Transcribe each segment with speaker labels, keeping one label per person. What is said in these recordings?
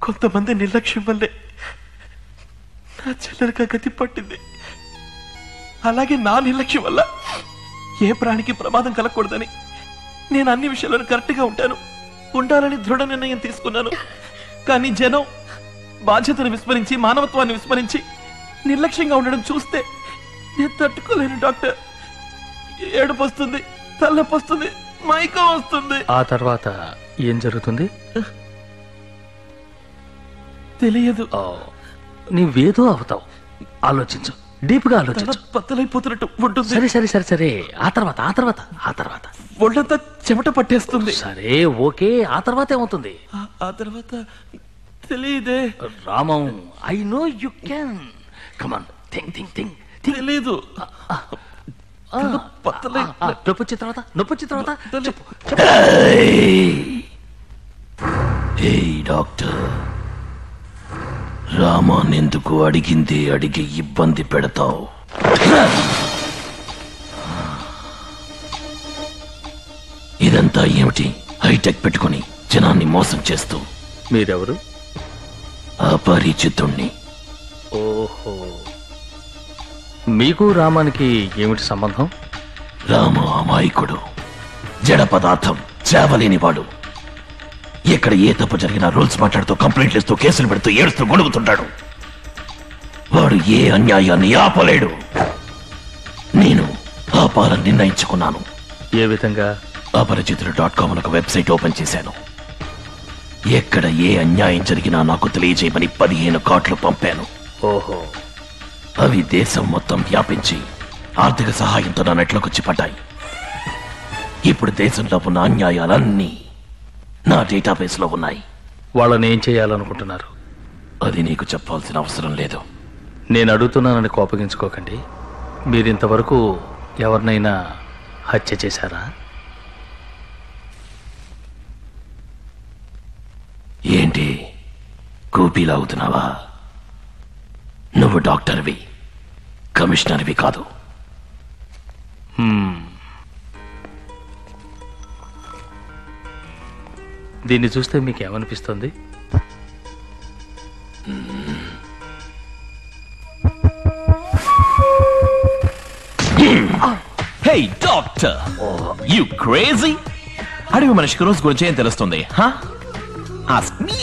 Speaker 1: కొంతమంది నిర్లక్ష్యం వల్లే నా చెల్లెలకు ఆ గతి పట్టింది అలాగే నా నిర్లక్ష్యం వల్ల ఏ ప్రాణికి ప్రమాదం కలగకూడదని నేను అన్ని విషయాలను కరెక్ట్గా ఉంటాను ఉండాలని దృఢ నిర్ణయం తీసుకున్నాను కానీ జనం బాధ్యతను విస్మరించి మానవత్వాన్ని విస్మరించి నిర్లక్ష్యంగా ఉండడం చూస్తే నేను తట్టుకోలేను డాక్టర్ ఏడుపు వస్తుంది తలనొప్పి వస్తుంది మైకం వస్తుంది
Speaker 2: ఆ తర్వాత ఏం జరుగుతుంది
Speaker 1: తెలియదు
Speaker 2: ఓ, నీవేదో అవుతావు ఆలోచించు డీప్ గా
Speaker 1: తల
Speaker 2: ఆలోచించు
Speaker 1: బద్దలైపోతున్నట్టు ఉంటుంది
Speaker 2: సరే సరే సరే సరే ఆ తర్వాత ఆ తర్వాత ఆ తర్వాత
Speaker 1: ఒళ్ళంతా చెమట పట్టేస్తుంది
Speaker 2: సరే ఓకే ఆ తర్వాత ఏమవుతుంది
Speaker 1: ఆ- ఆ తర్వాత తెలియదే
Speaker 2: Ramam I know you can come on think think think
Speaker 1: తెలీదు బద్దలై
Speaker 2: నొప్పి వచ్చిన తర్వాత నొప్పి వచ్చిన తర్వాత చెప్పు
Speaker 3: హే డాక్టర్ రామాన్ ఎందుకు అడిగింది అడిగి ఇబ్బంది పెడతావు ఇదంతా ఏమిటి హైటెక్ పెట్టుకొని జనాన్ని మోసం చేస్తూ
Speaker 2: మీరెవరు
Speaker 3: అపరిచితుణ్ణి
Speaker 2: ఓహో మీకు రామానికి ఏమిటి సంబంధం
Speaker 3: రామ అమాయకుడు జడ పదార్థం చేవలేనివాడు ఎక్కడ ఏ తప్పు జరిగినా రూల్స్ మాట్లాడుతూ కంప్లైంట్లు ఇస్తూ కేసులు పెడుతూ ఏడుస్తూ గొడుగుతుంటాడు వాడు ఏ అన్యాయాన్ని ఆపలేడు నేను ఆపాలని నిర్ణయించుకున్నాను
Speaker 2: ఏ విధంగా
Speaker 3: అపరిచితుడు డాట్ కామ్ ఒక వెబ్సైట్ ఓపెన్ చేశాను ఎక్కడ ఏ అన్యాయం జరిగినా నాకు తెలియజేయమని పదిహేను కార్డులు పంపాను
Speaker 2: ఓహో
Speaker 3: అవి దేశం మొత్తం వ్యాపించి ఆర్థిక సహాయంతో నా నెట్లోకొచ్చి పడ్డాయి ఇప్పుడు దేశంలో ఉన్న అన్యాయాలన్నీ నా డేటాబేస్ లో ఉన్నాయి
Speaker 2: వాళ్ళని ఏం చేయాలనుకుంటున్నారు
Speaker 3: అది నీకు చెప్పాల్సిన అవసరం లేదు
Speaker 2: నేను అడుగుతున్నానని కోపగించుకోకండి మీరింతవరకు ఎవరినైనా హత్య చేశారా
Speaker 3: ఏంటి కూపీలాగుతున్నావా నువ్వు డాక్టర్వి కమిషనర్వి కాదు
Speaker 2: హ్మ్. దీన్ని చూస్తే మీకు ఏమనిపిస్తుంది
Speaker 4: హే డాక్టర్ యు క్రేజీ అడవి మనిషికి రోజు గురించి ఏం తెలుస్తుంది ask me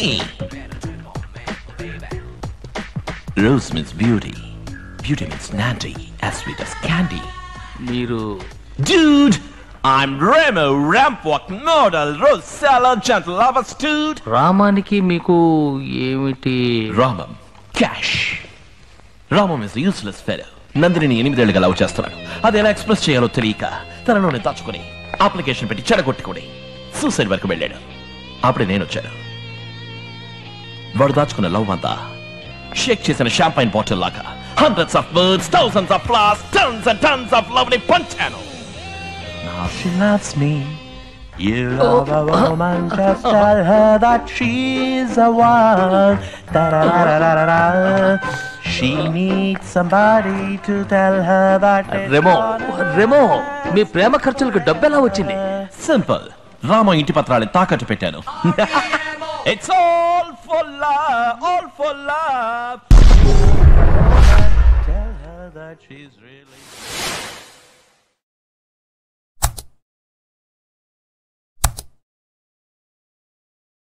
Speaker 4: rose means beauty beauty means నాంటీ యాజ్ స్వీట్ as candy
Speaker 2: మీరు
Speaker 4: dude I'm Remo Rampwalk Nodal Rose Salad Gentle Lovers dude
Speaker 2: రామానికి మీకు ఏమిటి
Speaker 4: Ramam cash Ramam is useless fellow Nandini ఎనిమిదేళ్లుగా లవ్ చేస్తున్నాడు అది ఎలా ఎక్స్ప్రెస్ చేయాలో తెలియక తనలోనే దాచుకుని అప్లికేషన్ పెట్టి చెడగొట్టుకుని సూసైడ్ వరకు వెళ్ళాడు అప్పుడే నేను వచ్చాను వాడు దాచుకున్న లవ్ అంతా షేక్ చేసిన షాంపైన్ బాటిల్ లాగా hundreds of words thousands of flowers tons and tons of love ని పంచాను Now she loves me. You love a woman, just tell her that she's a one. Da-da-da-da-da-da. She needs somebody to tell her that it's
Speaker 2: Remo
Speaker 4: not
Speaker 2: Remo మీ ప్రేమ ఖర్చులకు డబ్బు ఎలా వచ్చింది
Speaker 4: simple Rama ఇంటి పత్రాలు తాకట్టు పెట్టాను it's all for love all for love Tell her that she's really